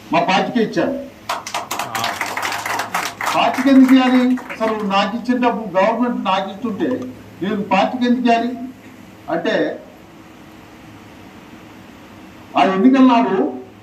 మా పార్టీకే ఇచ్చారు పార్టీకి ఎందుకు ఇవ్వాలి అసలు నాకు ఇచ్చిన డబ్బు గవర్నమెంట్ నాకు ఇస్తుంటే నేను పార్టీకి ఎందుకు ఇవ్వాలి అంటే ఆ ఎన్నికల నాడు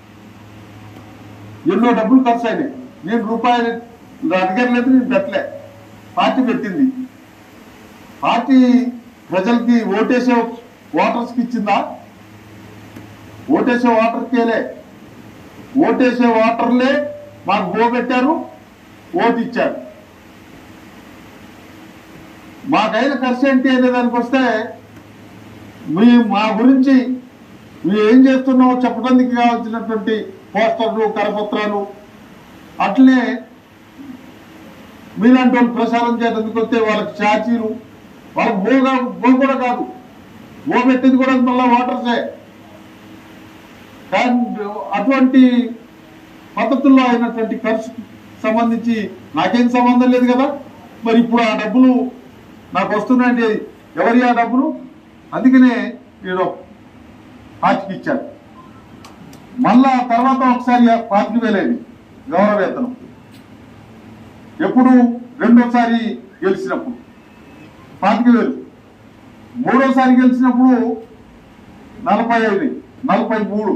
ఎన్నో డబ్బులు ఖర్చు అయినాయి నేను రూపాయలు అడగలేదు నేను పెట్టలే పార్టీ పెట్టింది పార్టీ ప్రజలకి ఓటేసే ఓటర్స్కి ఇచ్చిందా ఓటేసే ఓటర్కేలే ఓటేసే ఓటర్లే మాకు బో పెట్టారు ఓటు ఇచ్చారు మాకైన ఖర్చు ఏంటి అనే దానికి వస్తే మీ మా గురించి మేము ఏం చేస్తున్నామో చెప్పడానికి కావాల్సినటువంటి పోస్టర్లు కరపత్రాలు అట్లనే మీలాంటి వాళ్ళు ప్రసారం చేయడానికి వస్తే వాళ్ళకి ఛార్జీలు వాళ్ళకి బోగా బో కూడా కాదు బో పెట్టింది కూడా మళ్ళీ వాటర్సే కానీ అటువంటి పద్ధతుల్లో అయినటువంటి ఖర్చు సంబంధించి నాకేం సంబంధం లేదు కదా మరి ఇప్పుడు ఆ డబ్బులు నాకు వస్తున్నాయంటే ఎవరి ఆ డబ్బులు అందుకనే నేను పార్టీకి ఇచ్చాను మళ్ళా తర్వాత ఒకసారి పార్టీ వేలేది గౌరవ వేతనం ఎప్పుడు రెండోసారి గెలిచినప్పుడు పాతిక వేలు మూడోసారి గెలిచినప్పుడు నలభై ఐదు నలభై మూడు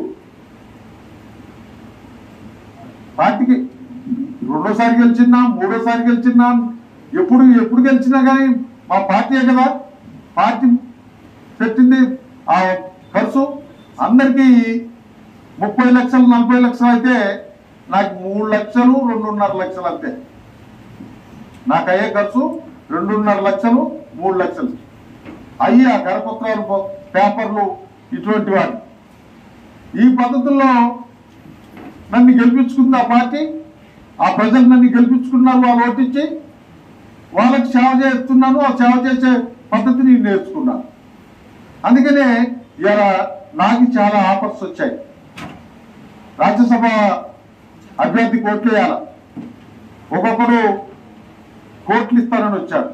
పార్టీకి రెండోసారి గెలిచినా మూడోసారి గెలిచినా ఎప్పుడు ఎప్పుడు గెలిచినా కానీ మా పార్టీయే కదా పార్టీ పెట్టింది ఆ ఖర్చు అందరికీ ముప్పై లక్షలు నలభై లక్షలు అయితే నాకు మూడు లక్షలు రెండున్నర లక్షలు అంతే నాకు అయ్యే ఖర్చు రెండున్నర లక్షలు మూడు లక్షలు అయ్యి ఆ కరపత్రాలు ప- పేపర్లు ఇటువంటి వాటి ఈ పద్ధతుల్లో నన్ను గెలిపించుకుంది ఆ పార్టీ ఆ ప్రజలు నన్ను గెలిపించుకున్నారు వాళ్ళు ఓటించి వాళ్ళకి సేవ చేస్తున్నాను ఆ సేవ చేసే పద్ధతి నేను నేర్చుకున్నాను అందుకనే ఇలా నాకు చాలా ఆఫర్స్ వచ్చాయి రాజ్యసభ అభ్యర్థి కోట్లు వేయాల ఒక్కొక్కడు కోట్లు ఇస్తానని వచ్చాడు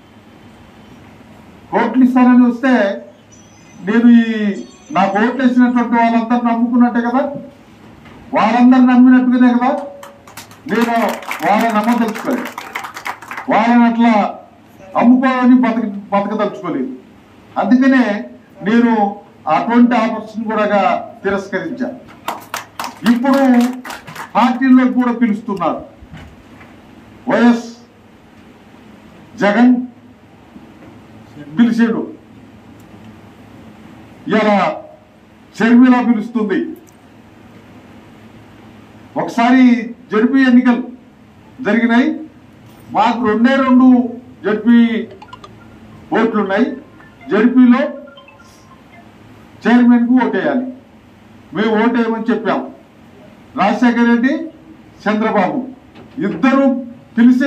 కోట్లు ఇస్తానని వస్తే నేను ఈ నా కోట్లు వేసినటువంటి వాళ్ళందరూ నమ్ముకున్నట్టే కదా వాళ్ళందరూ నమ్మినట్టుగానే కదా నేను వాళ్ళని నమ్మదలుచుకోలేదు వాళ్ళని అట్లా అమ్ముకోవాలని బతక బతకదలుచుకోలేదు అందుకనే నేను అటువంటి ఆపర్చుని కూడా తిరస్కరించాను ఇప్పుడు పార్టీల్లో కూడా పిలుస్తున్నారు వైఎస్ జగన్ పిలిచాడు ఇలా షర్మిల పిలుస్తుంది ఒకసారి జడ్పీ ఎన్నికలు జరిగినాయి మాకు రెండే రెండు జడ్పీ ఓట్లు ఉన్నాయి జడ్పీలో చైర్మన్కు ఓటేయాలి మేము ఓటేయమని చెప్పాం రాజశేఖర రెడ్డి చంద్రబాబు ఇద్దరు పిలిచి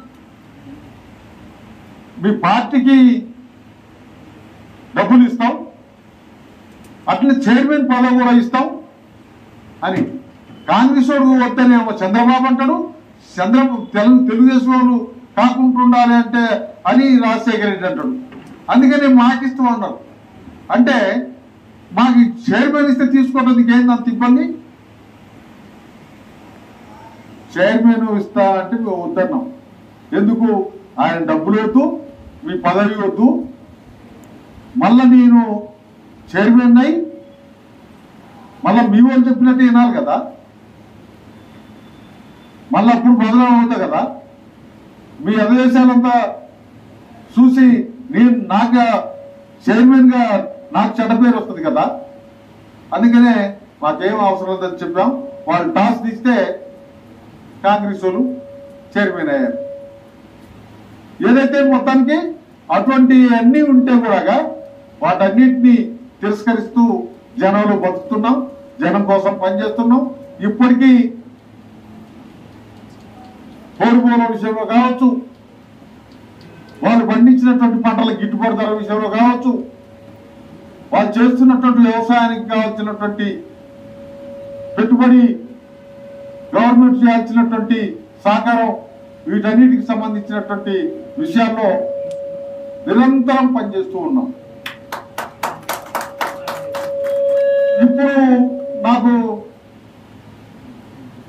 మీ పార్టీకి డబ్బులు ఇస్తాం అట్లా చైర్మన్ పదవి కూడా ఇస్తాం అని కాంగ్రెస్ వాడు వద్దనేమో చంద్రబాబు అంటాడు చంద్ర తెలుగు తెలుగుదేశం వాళ్ళు కాకుండా ఉండాలి అంటే అని రాజశేఖర రెడ్డి అంటాడు అందుకని మాకు ఇష్టం అన్నారు అంటే మాకు ఈ చైర్మన్ ఇస్తే తీసుకోవడానికి ఏంది అంత ఇబ్బంది చైర్మన్ ఇస్తా అంటే మేము వద్దన్నాం ఎందుకు ఆయన డబ్బులు వద్దు మీ పదవి వద్దు మళ్ళా నేను చైర్మన్ అయి మళ్ళా మీ వాళ్ళు చెప్పినట్టు వినాలి కదా మళ్ళీ అప్పుడు బదలం అవుతా కదా మీ అధిదేశాలంతా చూసి నేను నాకు చైర్మన్ గా నాకు చెడ్డ పేరు వస్తుంది కదా అందుకనే మాకేం అవసరం లేదని చెప్పాం వాళ్ళు టాస్ తీస్తే కాంగ్రెస్ వాళ్ళు చైర్మన్ అయ్యారు ఏదైతే మొత్తానికి అటువంటి అన్ని ఉంటే కూడా వాటన్నిటిని తిరస్కరిస్తూ జనంలో బతుకుతున్నాం జనం కోసం పనిచేస్తున్నాం ఇప్పటికీ కోరుకోల విషయంలో కావచ్చు వాళ్ళు పండించినటువంటి పంటల గిట్టుబాటు ధర విషయంలో కావచ్చు వాళ్ళు చేస్తున్నటువంటి వ్యవసాయానికి కావాల్సినటువంటి పెట్టుబడి గవర్నమెంట్ చేయాల్సినటువంటి సహకారం వీటన్నిటికి సంబంధించినటువంటి విషయాల్లో నిరంతరం పనిచేస్తూ ఉన్నాం ఇప్పుడు నాకు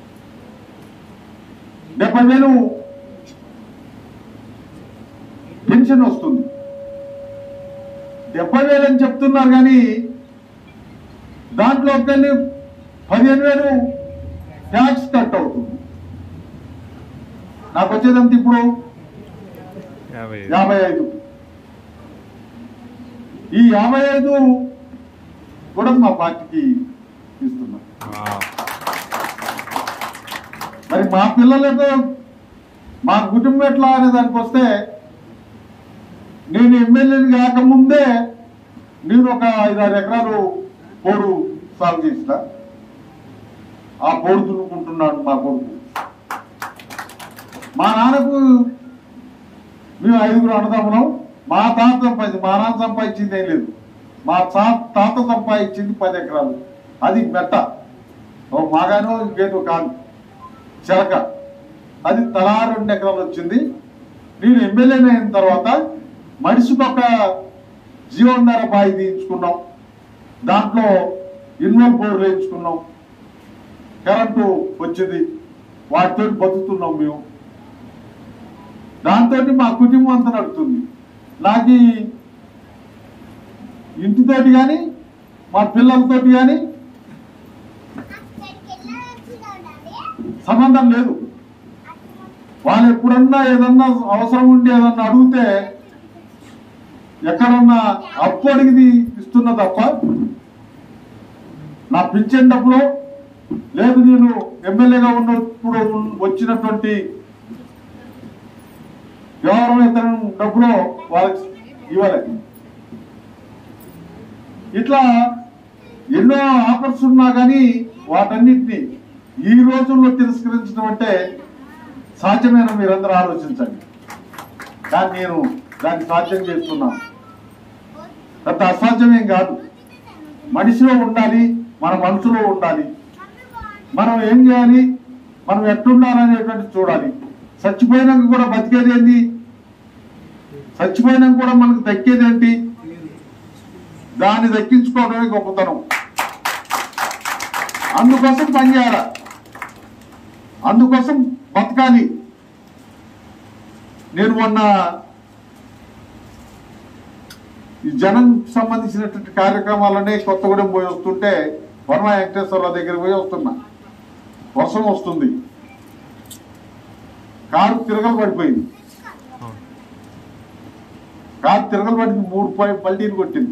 డెబ్బై వేలు పెన్షన్ వస్తుంది డెబ్బై వేలు అని చెప్తున్నారు కానీ దాంట్లో వెళ్ళి పదిహేను వేలు ట్యాక్స్ కట్ అవుతుంది నాకు వచ్చేదంత ఇప్పుడు యాభై ఐదు. యాభై ఐదు ఈ యాభై ఐదు కూడా మా పార్టీకి ఇస్తున్నాం వావ్. మరి మా పిల్లలతో మా కుటుంబం ఎట్లా అనే దానికి వస్తే నేను ఎమ్మెల్యేని కాకముందే నేను ఒక ఐదారు ఎకరాలు పోడు సాగు చేసిన ఆ పోడు దున్నుకుంటున్నాడు మా కొడుకు మా నాన్నకు మేము ఐదుగురు అన్నదమ్ములం మా తాత సంపాదించి మా నాన్న సంపాదించింది ఏం లేదు మా చా- తాత సంపాదించింది పది ఎకరాలు అది మెట్ట ఓ మాగానో ఇంకేదో కాదు చిలక అది తలా రెండు ఎకరాలు వచ్చింది నేను ఎమ్మెల్యే అయిన తర్వాత మనిషికి ఒక జీవనాధార బాయి తీయించుకున్నాం దాంట్లో ఇన్వెల్ బోర్లు వేయించుకున్నాం కరెంటు వచ్చింది వాటితో బతుకుతున్నాం మేము దాంతో మా కుటుంబం అంతా నడుతుంది నాకు ఈ ఇంటితోటి కానీ మా పిల్లలతోటి కానీ సంబంధం లేదు వాళ్ళు ఎప్పుడన్నా ఏదన్నా అవసరం ఉండి ఏదన్నా అడిగితే ఎక్కడన్నా అప్పు అడిగిది ఇస్తున్న తప్ప నా పింఛన్ డబ్బులో లేదు నేను ఎమ్మెల్యేగా ఉన్నప్పుడు వచ్చినటువంటి వ్యవహారం ఇతర డబ్బులో వాళ్ళకి ఇవ్వలేదు ఇట్లా ఎన్నో ఆఫర్స్ ఉన్నా కానీ వాటన్నిటిని ఈ రోజుల్లో తిరస్కరించడం అంటే సాధ్యమైన మీరందరూ ఆలోచించండి కానీ నేను దాన్ని సాధ్యం చేస్తున్నాను పెద్ద అసాధ్యమేం కాదు మనిషిలో ఉండాలి మన మనసులో ఉండాలి మనం ఏం చేయాలి మనం ఎట్టుండాలనేటువంటి చూడాలి చచ్చిపోయినాక కూడా బతికేది ఏంటి చచ్చిపోయినాక కూడా మనకు దక్కేది ఏంటి దాన్ని దక్కించుకోవడమే గొప్పతనం అందుకోసం పనిచేయాల అందుకోసం బతకాలి నేను మొన్న ఈ జనం సంబంధించినటువంటి కార్యక్రమాలనే కొత్తగూడెం పోయి వస్తుంటే వర్మ వెంకటేశ్వరరావు దగ్గర పోయి వస్తున్నా వర్షం వస్తుంది కారు తిరగలు పడిపోయింది అవును. కారు తిరగలు పడింది మూడు పై- పల్టీలు కొట్టింది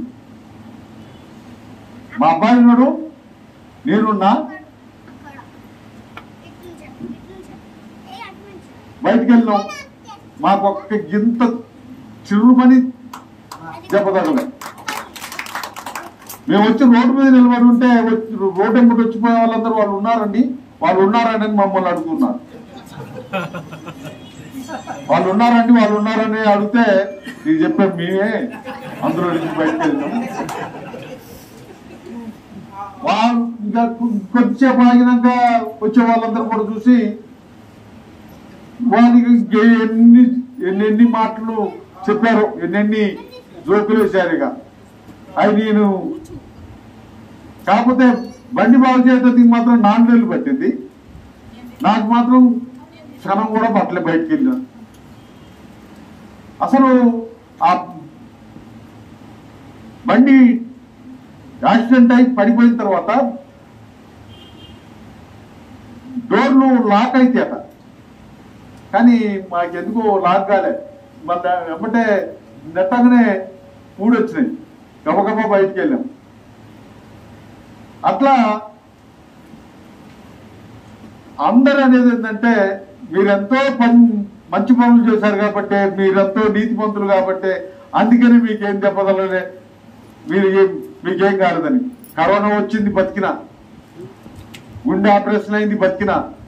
మా అబ్బాయి ఉన్నాడు నేనున్నా బయటికి వెళ్ళినాం మాకు ఒక్క గింత చిరు పని దెబ్బ తగలే మేము వచ్చి రోడ్డు మీద నిలబడి ఉంటే వచ్చి రోడ్డు ఎంబడి వచ్చిపోయే వాళ్ళందరూ వాళ్ళు ఉన్నారండి వాళ్ళు ఉన్నారండి అని మమ్మల్ని అడుగుతున్నారు వాళ్ళు ఉన్నారండి వాళ్ళు ఉన్నారని అడిగితే నీకు చెప్పాం మేమే అందులో నుంచి బయటకు వెళ్ళాం వాళ్ళు ఇంకా కొ- కొద్దిసేపు ఆగినాక వచ్చే వాళ్ళందరూ కూడా చూసి వాళ్ళకి ఇంకే ఎన్ని ఎన్నెన్ని మాటలు చెప్పారు ఎన్నెన్ని జోకులు వేశారు ఇక అవి నేను కాకపోతే బండి బాగు చేయడానికి మాత్రం నాలుగు నెలలు పట్టింది నాకు మాత్రం క్షణం కూడా పట్టలే బయటికి వెళ్ళాను అసలు ఆ బండి యాక్సిడెంట్ అయి పడిపోయిన తర్వాత డోర్లు లాక్ అయితే అట కానీ మాకెందుకు లాక్ కాలే మళ్ళీ వెంబటే నెట్టగానే పూడొచ్చినాయి గబగబా బయటికి వెళ్ళాం అట్లా అందరు అనేది ఏంటంటే మీరెంతో పని మంచి పనులు చేశారు కాబట్టి మీరెంతో నీతి పంతులు కాబట్టి అందుకని మీకేం దెబ్బతలే మీరు ఏం మీకేం కాలేదని కరోనా వచ్చింది బతికిన గుండె ఆపరేషన్ అయింది బతికిన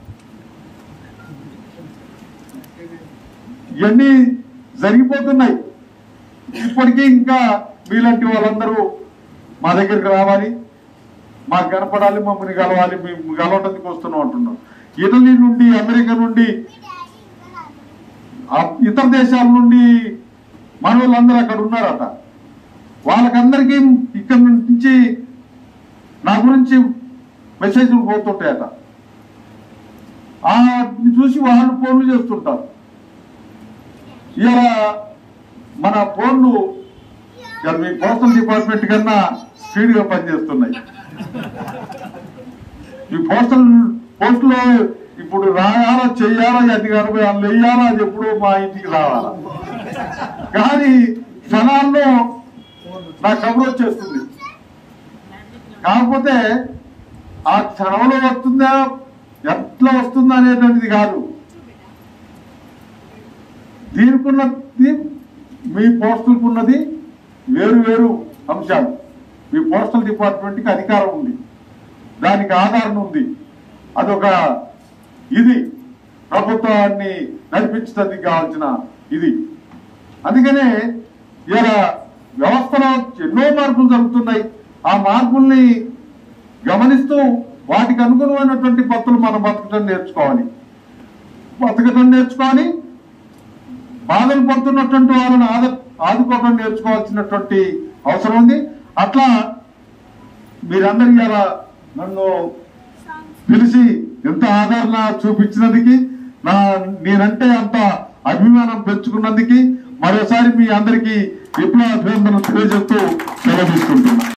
ఇవన్నీ జరిగిపోతున్నాయి ఇప్పటికీ ఇంకా మీలాంటి వాళ్ళందరూ మా దగ్గరికి రావాలి మాకు కనపడాలి మమ్మల్ని కలవాలి మేము కలవడానికి వస్తున్నాం అంటున్నాం ఇటలీ నుండి అమెరికా నుండి ఆ ఇతర దేశాల నుండి మన వాళ్ళందరూ అక్కడ ఉన్నారట వాళ్ళకందరికీ ఇక్కడ నుంచి నా గురించి మెసేజ్లు పోతుంటాయట ఆ చూసి వాళ్ళు ఫోన్లు చేస్తుంటారు ఇలా మన ఫోన్లు ఇక మీ పోస్టల్ డిపార్ట్మెంట్ కన్నా స్పీడ్గా పనిచేస్తున్నాయి ఈ పోస్టల్ పోస్టులో ఇప్పుడు రాయాలా చెయ్యాలా అధికారం వాళ్ళు వెయ్యాలా అది ఎప్పుడు మా ఇంటికి రావాలా కానీ క్షణాల్లో నా కబురు వచ్చేస్తుంది కాకపోతే ఆ క్షణంలో వస్తుందా ఎట్లా వస్తుందా అనేటువంటిది కాదు దీనికున్నది మీ పోస్టులకు ఉన్నది వేరు వేరు అంశాలు మీ పోస్టల్ డిపార్ట్మెంట్కి అధికారం ఉంది దానికి ఆధారం ఉంది అదొక ఇది ప్రభుత్వాన్ని నడిపించడానికి కావాల్సిన ఇది అందుకనే ఇలా వ్యవస్థలో ఎన్నో మార్పులు జరుగుతున్నాయి ఆ మార్పుల్ని గమనిస్తూ వాటికి అనుగుణమైనటువంటి పద్ధతులు మనం బతకడం నేర్చుకోవాలి బతకడం నేర్చుకోవాలి బాధలు పడుతున్నటువంటి వాళ్ళని ఆద ఆదుకోవడం నేర్చుకోవాల్సినటువంటి అవసరం ఉంది అట్లా మీరందరూ ఇలా నన్ను పిలిచి ఎంత ఆదరణ చూపించినందుకు నా నేనంటే అంత అభిమానం పెంచుకున్నందుకు మరోసారి మీ అందరికీ విప్లవ అభినందనలు తెలియజేస్తూ సెలవు తీసుకుంటున్నాను